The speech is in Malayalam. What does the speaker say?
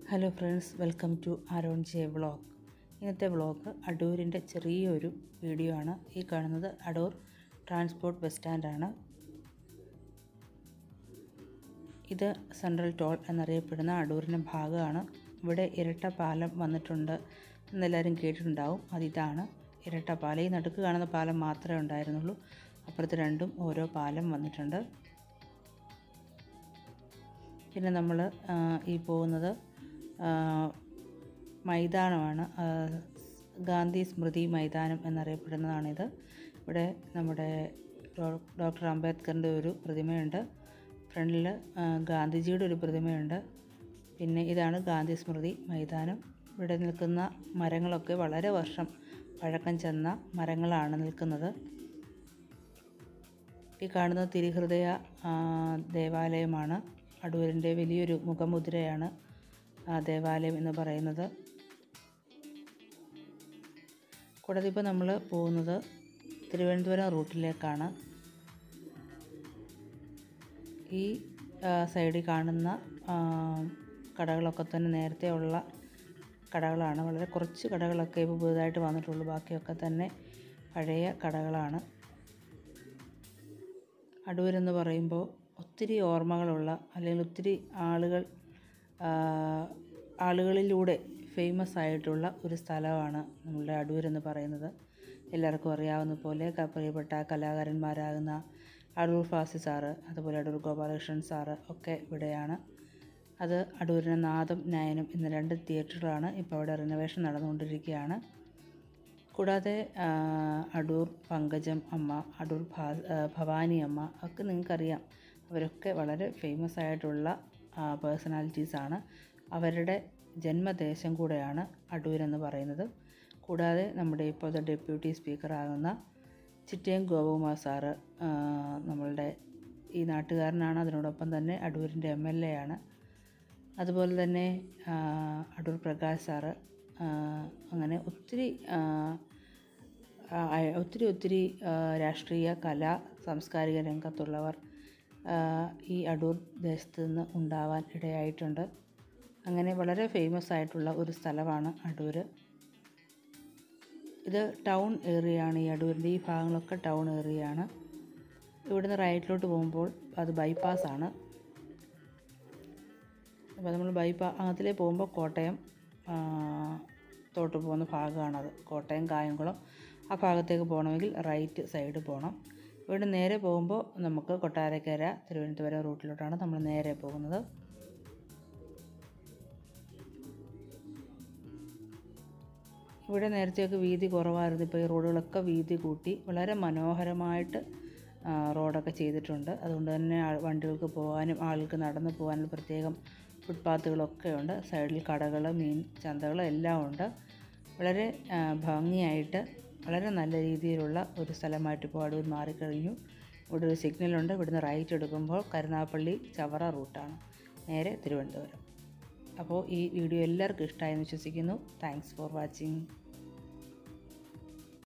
hello friends welcome to Aaron J vlog ഇന്നത്തെ വ്ളോഗ് അടൂരിൻ്റെ ചെറിയൊരു വീഡിയോ ആണ് ഈ കാണുന്നത് അടൂർ ട്രാൻസ്പോർട്ട് ബസ് സ്റ്റാൻഡാണ് ഇത് സെൻട്രൽ ടോൾ എന്നറിയപ്പെടുന്ന അടൂരിൻ്റെ ഭാഗമാണ് ഇവിടെ ഇരട്ട പാലം വന്നിട്ടുണ്ട് എന്നെല്ലാവരും കേട്ടിട്ടുണ്ടാവും അതിതാണ് ഇരട്ട പാലം ഈ നടുക്ക് കാണുന്ന പാലം മാത്രമേ ഉണ്ടായിരുന്നുള്ളൂ അപ്പുറത്ത് രണ്ടും ഓരോ പാലം വന്നിട്ടുണ്ട് പിന്നെ നമ്മൾ ഈ പോകുന്നത് മൈതാനമാണ് ഗാന്ധി സ്മൃതി മൈതാനം എന്നറിയപ്പെടുന്നതാണിത് ഇവിടെ നമ്മുടെ ഡോക്ടർ അംബേദ്കറിൻ്റെ ഒരു പ്രതിമയുണ്ട് ഫ്രണ്ടിൽ ഗാന്ധിജിയുടെ ഒരു പ്രതിമയുണ്ട് പിന്നെ ഇതാണ് ഗാന്ധി സ്മൃതി മൈതാനം ഇവിടെ നിൽക്കുന്ന മരങ്ങളൊക്കെ വളരെ വർഷം പഴക്കം ചെന്ന മരങ്ങളാണ് നിൽക്കുന്നത് ഈ കാണുന്നത് തിരുഹൃദയ ദേവാലയമാണ് അടൂരിൻ്റെ വലിയൊരു മുഖമുദ്രയാണ് ആ ദേവാലയം എന്ന് പറയുന്നത് കൂടാതെ ഇപ്പോൾ നമ്മൾ പോകുന്നത് തിരുവനന്തപുരം റൂട്ടിലേക്കാണ് ഈ സൈഡിൽ കാണുന്ന കടകളൊക്കെ തന്നെ നേരത്തെ ഉള്ള കടകളാണ് വളരെ കുറച്ച് കടകളൊക്കെ ഇപ്പോൾ പുതുതായിട്ട് വന്നിട്ടുള്ളൂ ബാക്കിയൊക്കെ തന്നെ പഴയ കടകളാണ് അടൂരെന്ന് പറയുമ്പോൾ ഒത്തിരി ഓർമ്മകളുള്ള അല്ലെങ്കിൽ ഒത്തിരി ആളുകൾ ആളുകളിലൂടെ ഫേമസ് ആയിട്ടുള്ള ഒരു സ്ഥലമാണ് നമ്മളുടെ അടൂരെന്ന് പറയുന്നത് എല്ലാവർക്കും അറിയാവുന്ന പോലെ പ്രിയപ്പെട്ട കലാകാരന്മാരാകുന്ന അടൂർ ഫാസി സാറ് അതുപോലെ അടൂർ ഗോപാലകൃഷ്ണൻ സാറ് ഒക്കെ ഇവിടെയാണ് അത് അടൂരിന് നാദം നയനം എന്ന രണ്ട് തിയേറ്ററുകളാണ് ഇപ്പോൾ അവിടെ റിനോവേഷൻ നടന്നുകൊണ്ടിരിക്കുകയാണ് കൂടാതെ അടൂർ പങ്കജം അമ്മ അടൂർ ഭവാനി അമ്മ ഒക്കെ നിങ്ങൾക്കറിയാം അവരൊക്കെ വളരെ ഫേമസ് ആയിട്ടുള്ള പേഴ്സണാലിറ്റീസാണ് അവരുടെ ജന്മദേശം കൂടെയാണ് അടൂരെന്ന് പറയുന്നത് കൂടാതെ നമ്മുടെ ഇപ്പോഴത്തെ ഡെപ്യൂട്ടി സ്പീക്കറാകുന്ന ചിറ്റയം ഗോപകുമാർ സാറ് നമ്മളുടെ ഈ നാട്ടുകാരനാണ് അതിനോടൊപ്പം തന്നെ അടൂരിൻ്റെ എം എൽ എ ആണ് അതുപോലെ തന്നെ അടൂർ പ്രകാശ് സാറ് അങ്ങനെ ഒത്തിരി ഒത്തിരി ഒത്തിരി രാഷ്ട്രീയ കല സാംസ്കാരിക രംഗത്തുള്ളവർ ഈ അടൂർ ദേശത്ത് നിന്ന് ഉണ്ടാവാൻ ഇടയായിട്ടുണ്ട് അങ്ങനെ വളരെ ഫേമസ് ആയിട്ടുള്ള ഒരു സ്ഥലമാണ് അടൂർ ഇത് ടൗൺ ഏരിയയാണ് ഈ അടൂരിൻ്റെ ഈ ഭാഗങ്ങളൊക്കെ ടൗൺ ഏരിയയാണ് ഇവിടുന്ന് റൈറ്റിലോട്ട് പോകുമ്പോൾ അത് ബൈപ്പാസാണ് അപ്പോൾ നമ്മൾ ബൈപ്പാ അതിലേ പോകുമ്പോൾ കോട്ടയം തോട്ട് പോകുന്ന ഭാഗമാണത് കോട്ടയം കായംകുളം ആ ഭാഗത്തേക്ക് പോകണമെങ്കിൽ റൈറ്റ് സൈഡ് പോകണം ഇവിടെ നേരെ പോകുമ്പോൾ നമുക്ക് കൊട്ടാരക്കര തിരുവനന്തപുരം റൂട്ടിലോട്ടാണ് നമ്മൾ നേരെ പോകുന്നത് ഇവിടെ നേരത്തെയൊക്കെ വീതി കുറവായിരുന്നു ഇപ്പോൾ ഈ റോഡുകളൊക്കെ വീതി കൂട്ടി വളരെ മനോഹരമായിട്ട് റോഡൊക്കെ ചെയ്തിട്ടുണ്ട് അതുകൊണ്ട് തന്നെ വണ്ടികൾക്ക് പോകാനും ആൾക്ക് നടന്നു പോകാനും പ്രത്യേകം ഫുട്പാത്തുകളൊക്കെ ഉണ്ട് സൈഡിൽ കടകൾ മീൻ ചന്തകൾ എല്ലാം ഉണ്ട് വളരെ ഭംഗിയായിട്ട് വളരെ നല്ല രീതിയിലുള്ള ഒരു സ്ഥലമായിട്ട് ഇപ്പോൾ അടൂർ മാറിക്കഴിഞ്ഞു ഇവിടെ ഒരു സിഗ്നലുണ്ട് ഇവിടുന്ന് റൈറ്റ് എടുക്കുമ്പോൾ കരുനാഗപ്പള്ളി ചവറ റൂട്ടാണ് നേരെ തിരുവനന്തപുരം അപ്പോൾ ഈ വീഡിയോ എല്ലാവർക്കും ഇഷ്ടമായെന്ന് വിശ്വസിക്കുന്നു താങ്ക്സ് ഫോർ വാച്ചിങ്